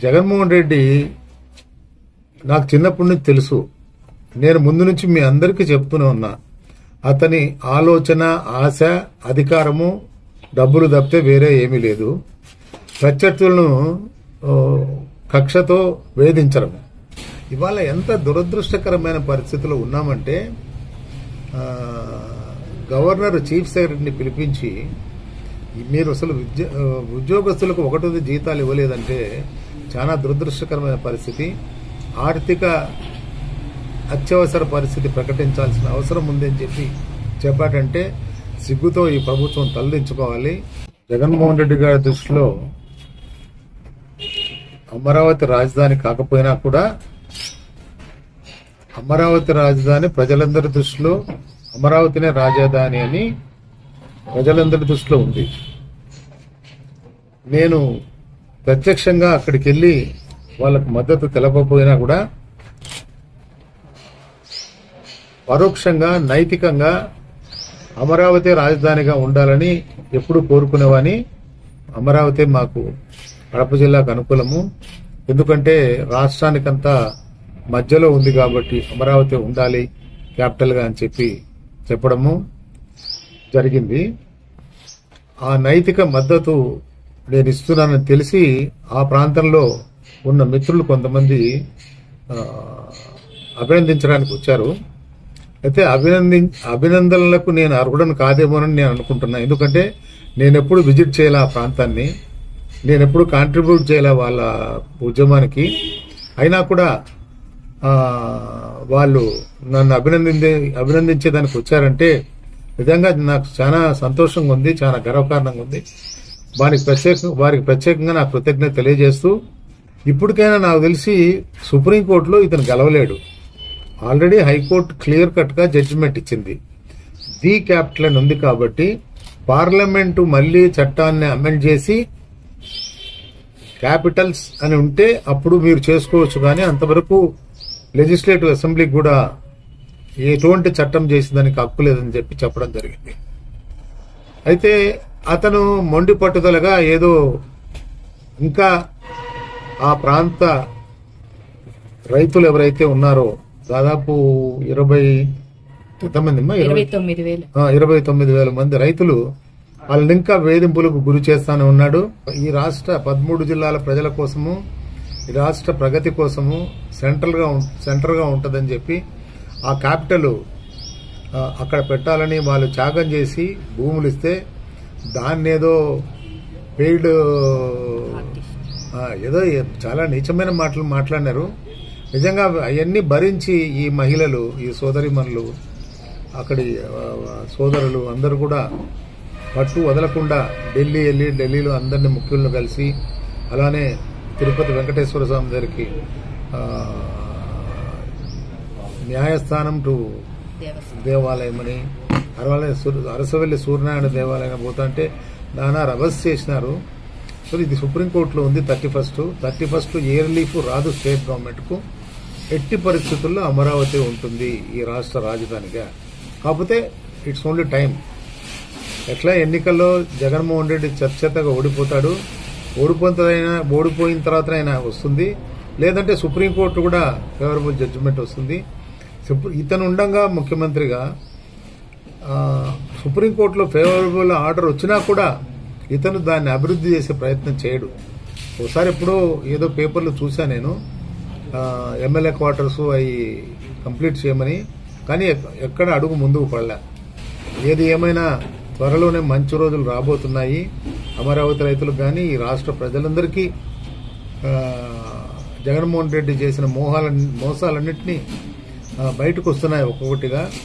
జగన్మోహన్ రెడ్డి నాకు చిన్నప్పటి నుంచి తెలుసు నేను ముందు నుంచి మీ అందరికీ చెప్తూనే ఉన్నా అతని ఆలోచన ఆశ అధికారము డబ్బులు తప్పితే వేరే ఏమీ లేదు ప్రత్యర్థులను ఓ, కక్షతో వేధించడం ఇవాళ ఎంత దురదృష్టకరమైన పరిస్థితిలో ఉన్నామంటే ఆ, గవర్నర్ చీఫ్ సెక్రటరీని పిలిపించి మీరు అసలు విద్య ఆ, ఉద్యోగస్తులకు ఒకటోది జీతాలు ఇవ్వలేదంటే చాలా దురదృష్టకరమైన పరిస్థితి ఆర్థిక అత్యవసర పరిస్థితి ప్రకటించాల్సిన అవసరం ఉందని చెప్పి చెప్పాడంటే సిగ్గుతో ఈ ప్రభుత్వం తలదించుకోవాలి జగన్మోహన్ రెడ్డి గారి దృష్టిలో అమరావతి రాజధాని కాకపోయినా కూడా అమరావతి రాజధాని ప్రజలందరి దృష్టిలో అమరావతినే రాజధాని అని ప్రజలందరి దృష్టిలో ఉంది నేను ప్రత్యక్షంగా అక్కడికి వెళ్ళి వాళ్ళకు మద్దతు తెలపకపోయినా కూడా పరోక్షంగా నైతికంగా అమరావతి రాజధానిగా ఉండాలని ఎప్పుడు కోరుకునేవాని అమరావతి మాకు కడప జిల్లాకు అనుకూలము ఎందుకంటే రాష్ట్రానికంతా మధ్యలో ఉంది కాబట్టి అమరావతి ఉండాలి క్యాపిటల్ గా అని చెప్పి చెప్పడము జరిగింది ఆ నైతిక మద్దతు నేను ఇస్తున్నానని తెలిసి ఆ ప్రాంతంలో ఉన్న మిత్రులు కొంతమంది ఆ, అభినందించడానికి వచ్చారు అయితే అభినంది అభినందనలకు నేను అర్హుడను కాదేమోనని నేను అనుకుంటున్నా ఎందుకంటే నేను ఎప్పుడు విజిట్ చేయాలి ఆ ప్రాంతాన్ని నేను ఎప్పుడు కాంట్రిబ్యూట్ చేయాలి వాళ్ళ ఉద్యమానికి అయినా కూడా ఆ, వాళ్ళు నన్ను అభినందించే అభినందించేదానికి వచ్చారంటే నిజంగా నాకు చాలా సంతోషంగా ఉంది చాలా గర్వకారణంగా ఉంది వారికి ప్రత్యేక వారికి ప్రత్యేకంగా నాకు కృతజ్ఞత తెలియజేస్తూ ఇప్పటికైనా నాకు తెలిసి సుప్రీంకోర్టులో ఇతను గెలవలేడు ఆల్రెడీ హైకోర్టు క్లియర్ కట్ గా జడ్జిమెంట్ ఇచ్చింది ది క్యాపిటల్ అని ఉంది కాబట్టి పార్లమెంటు మళ్ళీ చట్టాన్ని అమెండ్ చేసి క్యాపిటల్స్ అని ఉంటే అప్పుడు మీరు చేసుకోవచ్చు కానీ అంతవరకు లెజిస్లేటివ్ అసెంబ్లీకి కూడా ఎటువంటి చట్టం చేసిందానికి హక్కు లేదని చెప్పి చెప్పడం జరిగింది అయితే అతను మొండి పట్టుదలగా ఏదో ఇంకా ఆ ప్రాంత రైతులు ఎవరైతే ఉన్నారో దాదాపు ఇరవై ఎంతమంది అమ్మా? ఇరవై ఇరవై తొమ్మిది వేలు ఆ, ఇరవై తొమ్మిది వేల మంది రైతులు వాళ్ళని ఇంకా వేధింపులకు గురి చేస్తానే ఉన్నాడు ఈ రాష్ట్ర పదమూడు జిల్లాల ప్రజల కోసము ఈ రాష్ట్ర ప్రగతి కోసము సెంట్రల్ గా ఉం- సెంటర్ గా ఉంటదని చెప్పి ఆ క్యాపిటల్ ఆ, అక్కడ పెట్టాలని వాళ్ళు త్యాగం చేసి భూములు ఇస్తే దాన్ని ఏదో పెయిడ్ ఆ, ఏదో ఏ- చాలా నీచమైన మాటలు మాట్లాడినారు నిజంగా అవన్నీ భరించి ఈ మహిళలు ఈ సోదరిమణులు అక్కడి ఆ, సోదరులు అందరూ కూడా పట్టు వదలకుండా ఢిల్లీ వెళ్ళి ఢిల్లీలో అందరిని ముఖ్యులను కలిసి అలానే తిరుపతి వెంకటేశ్వర స్వామి దగ్గరికి ఆ, న్యాయస్థానం టు దేవస్థానం దేవాలయం అని అరవల్లి సూర్- అరసవల్లి సూర్యనారాయణ దేవాలయం పోతుంటే నానా రభస్ చేసినారు సో ఇది సుప్రీంకోర్టులో ఉంది థర్టీ ఫస్ట్ థర్టీ ఫస్ట్ ఏ రిలీఫ్ రాదు స్టేట్ గవర్నమెంట్కు ఎట్టి పరిస్థితుల్లో అమరావతి ఉంటుంది ఈ రాష్ట్ర రాజధానిగా కాకపోతే ఇట్స్ ఓన్లీ టైం ఎట్లా ఎన్నికల్లో జగన్మోహన్ రెడ్డి చర్చతగా ఓడిపోతాడు ఓడిపోయిన ఓడిపోయిన తర్వాత ఆయన వస్తుంది లేదంటే సుప్రీంకోర్టు కూడా ఫేవరబుల్ జడ్జిమెంట్ వస్తుంది సుప్రీ- ఇతను ఉండంగా ముఖ్యమంత్రిగా ఆ, సుప్రీంకోర్టులో ఫేవరబుల్ ఆర్డర్ వచ్చినా కూడా ఇతను దాన్ని అభివృద్ధి చేసే ప్రయత్నం చేయడు ఒకసారి ఎప్పుడో ఏదో పేపర్లు చూసా నేను ఆ, ఎమ్మెల్యే క్వార్టర్స్ అవి కంప్లీట్ చేయమని కానీ ఎక్- ఎక్కడ అడుగు ముందుకు పడలే ఏది ఏమైనా త్వరలోనే మంచి రోజులు రాబోతున్నాయి అమరావతి రైతులకు కానీ ఈ రాష్ట్ర ప్రజలందరికీ ఆ, జగన్మోహన్ రెడ్డి చేసిన మోహాల మోసాలన్నింటినీ ఆ, బయటకు వస్తున్నాయి ఒక్కొక్కటిగా